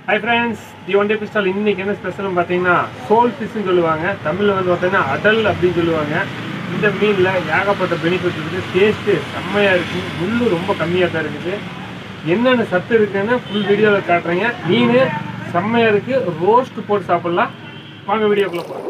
high friends the one day pistol இன்னைக்கு என்ன ஸ்பெஷல்னு பார்த்தீங்கன்னா சோல் ஃபிஷ்னு சொல்லுவாங்க தமிழில் வந்து பார்த்தீங்கன்னா அடல் அப்படின்னு சொல்லுவாங்க இந்த மீனில் ஏகப்பட்ட பெனிஃபிட் இருக்குது டேஸ்ட்டு செம்மையாக இருக்குது முள்ளு ரொம்ப கம்மியாக தான் இருக்குது என்னென்ன சத்து இருக்குன்னு ஃபுல் வீடியோவில் காட்டுறேங்க மீன் செம்மையாக இருக்குது ரோஸ்ட் போட்டு சாப்பிட்லாம் வாங்க வீடியோக்குள்ளே போகலாம்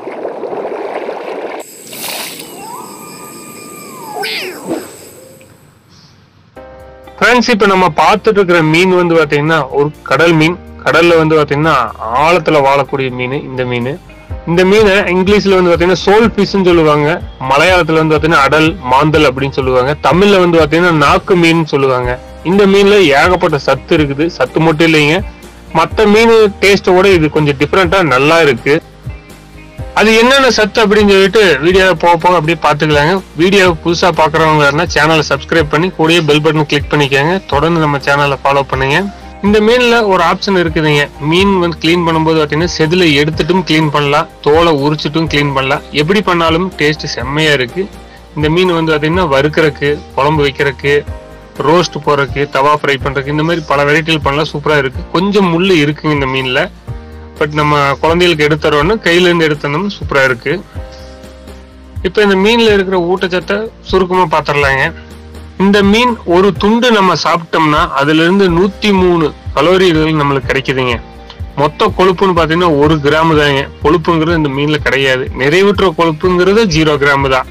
ஃப்ரெண்ட்ஸ் இப்போ நம்ம பார்த்துட்டு இருக்கிற மீன் வந்து பார்த்தீங்கன்னா ஒரு கடல் மீன் கடல்ல வந்து பார்த்தீங்கன்னா ஆழத்துல வாழக்கூடிய மீன் இந்த மீன் இந்த மீனை இங்கிலீஷ்ல வந்து பார்த்தீங்கன்னா சோல் ஃபிஷ்னு சொல்லுவாங்க மலையாளத்துல வந்து பார்த்தீங்கன்னா அடல் மாந்தல் அப்படின்னு சொல்லுவாங்க தமிழ்ல வந்து பார்த்தீங்கன்னா நாக்கு மீன் சொல்லுவாங்க இந்த மீன்ல ஏகப்பட்ட சத்து இருக்குது சத்து மட்டும் இல்லைங்க மற்ற மீன் டேஸ்ட்டோட இது கொஞ்சம் டிஃப்ரெண்டா நல்லா இருக்கு அது என்னென்ன சத்து அப்படின்னு சொல்லிட்டு வீடியோ போக போக அப்படியே பார்த்துக்கலாங்க வீடியோ புதுசாக பார்க்குறவங்க இருந்தால் சேனலை சப்ஸ்கிரைப் பண்ணி கூடயே பெல் பட்டன் கிளிக் பண்ணிக்கோங்க தொடர்ந்து நம்ம சேனலை ஃபாலோ பண்ணுங்க இந்த மீனில் ஒரு ஆப்ஷன் இருக்குதுங்க மீன் வந்து க்ளீன் பண்ணும்போது பார்த்தீங்கன்னா செதில் எடுத்துட்டும் க்ளீன் பண்ணலாம் தோலை உரிச்சிட்டும் க்ளீன் பண்ணலாம் எப்படி பண்ணாலும் டேஸ்ட் செம்மையாக இருக்கு இந்த மீன் வந்து பார்த்தீங்கன்னா வறுக்கிறதுக்கு குழம்பு வைக்கிறதுக்கு ரோஸ்ட் போடுறதுக்கு தவா ஃப்ரை பண்ணுறதுக்கு இந்த மாதிரி பல வெரைட்டிகள் பண்ணலாம் சூப்பராக இருக்கு கொஞ்சம் முள் இருக்குங்க இந்த மீனில் பட் நம்ம குழந்தைகளுக்கு எடுத்துறோன்னு கையில இருந்து எடுத்தோம்னா சூப்பரா இருக்கு இப்போ இந்த மீன்ல இருக்கிற ஊட்டச்சத்தை சுருக்கமா பாத்திரலாங்க இந்த மீன் ஒரு துண்டு நம்ம சாப்பிட்டோம்னா அதுல இருந்து நூத்தி மூணு கலோரிகள் நம்மளுக்கு கிடைக்குதுங்க மொத்த கொழுப்புன்னு பாத்தீங்கன்னா ஒரு கிராம் தாங்க கொழுப்புங்கிறது இந்த மீன்ல கிடையாது நிறைவுற்ற கொழுப்புங்கிறது ஜீரோ கிராம் தான்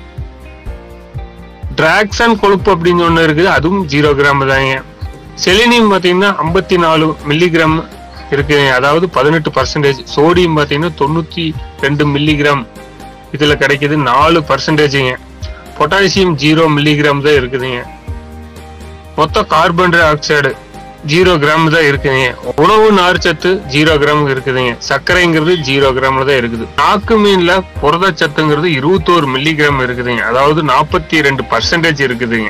டிராக்சன் கொழுப்பு அப்படின்னு ஒண்ணு இருக்குது அதுவும் ஜீரோ கிராம் தாங்க செலினியம் பாத்தீங்கன்னா ஐம்பத்தி நாலு மில்லிகிராம் இருக்குங்க அதாவது பதினெட்டு பர்சன்டேஜ் சோடியம் பார்த்தீங்கன்னா தொண்ணூற்றி ரெண்டு மில்லிகிராம் இதில் கிடைக்குது நாலு பர்சன்டேஜுங்க பொட்டாசியம் ஜீரோ மில்லிகிராம் தான் இருக்குதுங்க மொத்தம் carbon dioxide zero gram தான் இருக்குதுங்க உணவு நார்ச்சத்து ஜீரோ கிராம் இருக்குதுங்க சர்க்கரைங்கிறது ஜீரோ கிராம்ல தான் இருக்குது நாக்கு மீன்ல புரதச்சத்துங்கிறது இருபத்தோரு மில்லிகிராம் இருக்குதுங்க அதாவது நாற்பத்தி ரெண்டு பர்சன்டேஜ் இருக்குதுங்க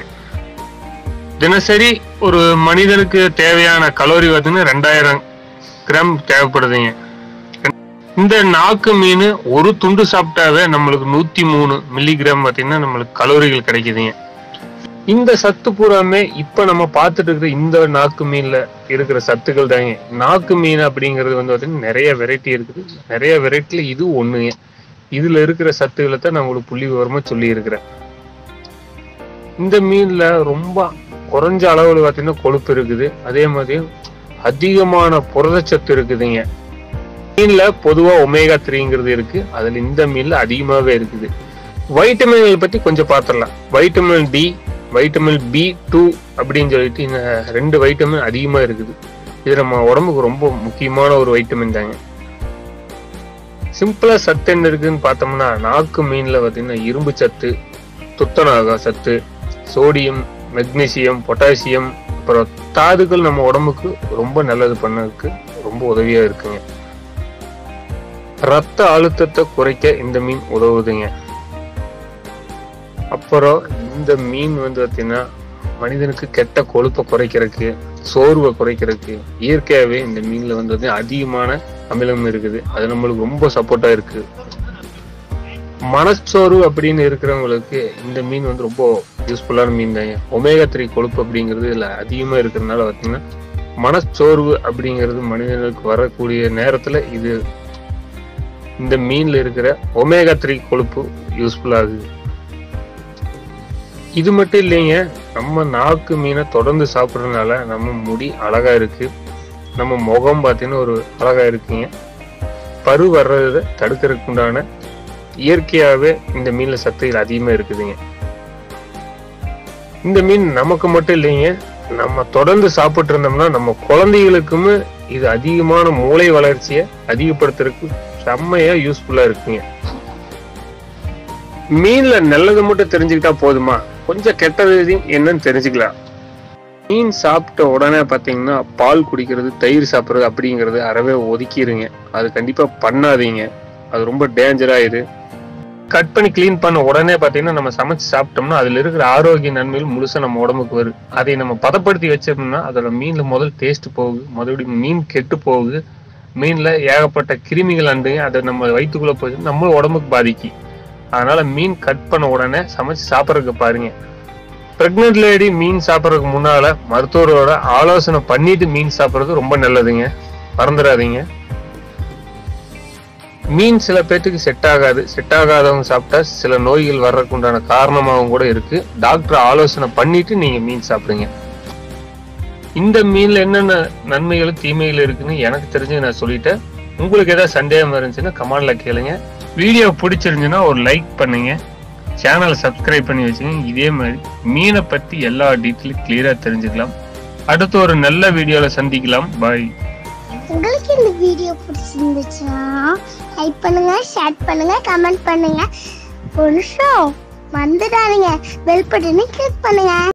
தினசரி ஒரு மனிதனுக்கு தேவையான கலோரி பார்த்தீங்கன்னா ரெண்டாயிரம் கிராம் தேவைப்படுதுங்க இந்த நாக்கு மீன் ஒரு துண்டு சாப்பிட்டாவே நம்மளுக்கு நூத்தி மூணு மில்லிகிராம் பார்த்தீங்கன்னா நம்மளுக்கு கலோரிகள் கிடைக்குதுங்க இந்த சத்து பூராமே இப்ப நம்ம பார்த்துட்டு இருக்கிற இந்த நாக்கு மீன்ல இருக்கிற சத்துக்கள் தாங்க நாக்கு மீன் அப்படிங்கிறது வந்து பார்த்தீங்கன்னா நிறைய வெரைட்டி இருக்குது நிறைய வெரைட்டில இது ஒண்ணுங்க இதுல இருக்கிற சத்துக்களை தான் நான் உங்களுக்கு புள்ளி விவரமா சொல்லி இருக்கிறேன் இந்த மீன்ல ரொம்ப குறைஞ்ச அளவுல பார்த்தீங்கன்னா கொழுப்பு இருக்குது அதே மாதிரி அதிகமான புரதச்சத்து இருக்குதுங்க மீன்ல பொதுவா ஒமேகா த்ரீங்கிறது இருக்கு அதுல இந்த மீன்ல அதிகமாவே இருக்குது வைட்டமின்கள் பத்தி கொஞ்சம் பார்த்துடலாம் vitamin D vitamin B two அப்படின்னு சொல்லிட்டு இந்த ரெண்டு வைட்டமின் அதிகமா இருக்குது இது நம்ம உடம்புக்கு ரொம்ப முக்கியமான ஒரு வைட்டமின் தாங்க சிம்பிளா சத்து என்ன இருக்குன்னு பார்த்தோம்னா நாக்கு மீன்ல பார்த்தீங்கன்னா இரும்பு சத்து துத்தநாக சத்து சோடியம் மெக்னீசியம் பொட்டாசியம் அப்புறம் தாதுக்கள் நம்ம உடம்புக்கு ரொம்ப நல்லது பண்ணதுக்கு ரொம்ப உதவியா இருக்குங்க ரத்த அழுத்தத்தை குறைக்க இந்த மீன் உதவுதுங்க அப்புறம் இந்த மீன் வந்து பார்த்தீங்கன்னா மனிதனுக்கு கெட்ட கொழுப்பை குறைக்கிறதுக்கு சோர்வை குறைக்கிறதுக்கு இயற்கையாகவே இந்த மீன்ல வந்து பார்த்தீங்கன்னா அதிகமான அமிலம் இருக்குது அது நம்மளுக்கு ரொம்ப சப்போர்ட்டா இருக்கு மனச்சோர்வு அப்படின்னு இருக்கிறவங்களுக்கு இந்த மீன் வந்து ரொம்ப யூஸ்ஃபுல்லான மீன் தாங்க ஒமேகா த்ரீ கொழுப்பு அப்படிங்கிறது இதில் அதிகமாக இருக்கிறதுனால பார்த்தீங்கன்னா மனச்சோர்வு அப்படிங்கிறது மனிதனுக்கு வரக்கூடிய நேரத்தில் இது இந்த மீனில் இருக்கிற ஒமேகா த்ரீ கொழுப்பு யூஸ்ஃபுல்லாகுது இது மட்டும் இல்லைங்க நம்ம நாக்கு மீனை தொடர்ந்து சாப்பிட்றதுனால நம்ம முடி அழகா இருக்கு நம்ம முகம் பார்த்தீங்கன்னா ஒரு அழகா இருக்குங்க பரு வர்றதை தடுக்கிறதுக்கு உண்டான இயற்கையாகவே இந்த மீன்ல சத்துகள் அதிகமாக இருக்குதுங்க இந்த மீன் நமக்கு மட்டும் இல்லைங்க நம்ம தொடர்ந்து சாப்பிட்டு இருந்தோம்னா நம்ம குழந்தைகளுக்குமே இது அதிகமான மூளை வளர்ச்சியை அதிகப்படுத்துறதுக்கு செம்மையா யூஸ்ஃபுல்லா இருக்குங்க மீன்ல நல்லது மட்டும் தெரிஞ்சுக்கிட்டா போதுமா கொஞ்சம் கெட்டது என்னன்னு தெரிஞ்சுக்கலாம் மீன் சாப்பிட்ட உடனே பார்த்தீங்கன்னா பால் குடிக்கிறது தயிர் சாப்பிட்றது அப்படிங்கிறது அறவே ஒதுக்கிடுங்க அது கண்டிப்பா பண்ணாதீங்க அது ரொம்ப டேஞ்சர் ஆயிரு கட் பண்ணி க்ளீன் பண்ண உடனே பார்த்தீங்கன்னா நம்ம சமைச்சு சாப்பிட்டோம்னா அதுல இருக்கிற ஆரோக்கிய நன்மைகள் முழுசா நம்ம உடம்புக்கு வரும் அதை நம்ம பதப்படுத்தி வச்சோம்னா அதோட மீன்ல முதல் டேஸ்ட் போகுது மறுபடியும் மீன் கெட்டு போகுது மீன்ல ஏகப்பட்ட கிருமிகள் அண்டுங்க அதை நம்ம வயிற்றுக்குள்ள போய் நம்ம உடம்புக்கு பாதிக்கு அதனால மீன் கட் பண்ண உடனே சமைச்சு சாப்பிட்றதுக்கு பாருங்க பிரெக்னென்ட் லேடி மீன் சாப்பிட்றதுக்கு முன்னால மருத்துவரோட ஆலோசனை பண்ணிட்டு மீன் சாப்பிட்றது ரொம்ப நல்லதுங்க மறந்துடாதீங்க மீன் சில பேர்த்துக்கு செட் ஆகாது செட் ஆகாதவங்க சாப்பிட்டா சில நோய்கள் வர்றதுக்கு உண்டான காரணமாகவும் கூட இருக்கு டாக்டர் ஆலோசனை பண்ணிட்டு நீங்க மீன் சாப்பிடுங்க இந்த மீன்ல என்னென்ன நன்மைகள் தீமைகள் இருக்குன்னு எனக்கு தெரிஞ்சு நான் சொல்லிட்டேன் உங்களுக்கு ஏதாவது சந்தேகம் இருந்துச்சுன்னா கமெண்ட்ல கேளுங்க வீடியோ பிடிச்சிருந்துச்சுன்னா ஒரு லைக் பண்ணுங்க சேனலை சப்ஸ்கிரைப் பண்ணி வச்சுங்க இதே மாதிரி மீனை பத்தி எல்லா டீட்டெயிலும் கிளியரா தெரிஞ்சுக்கலாம் அடுத்து ஒரு நல்ல வீடியோல சந்திக்கலாம் பாய் உங்களுக்கு இந்த வீடியோ பிடிச்சிருந்துச்சுன்னா லைக் பண்ணுங்க ஷேர் பண்ணுங்க கமெண்ட் பண்ணுங்க ஒரு நிமிஷம் வந்துடாதீங்க பெல் பட்டனை கிளிக் பண்ணுங்க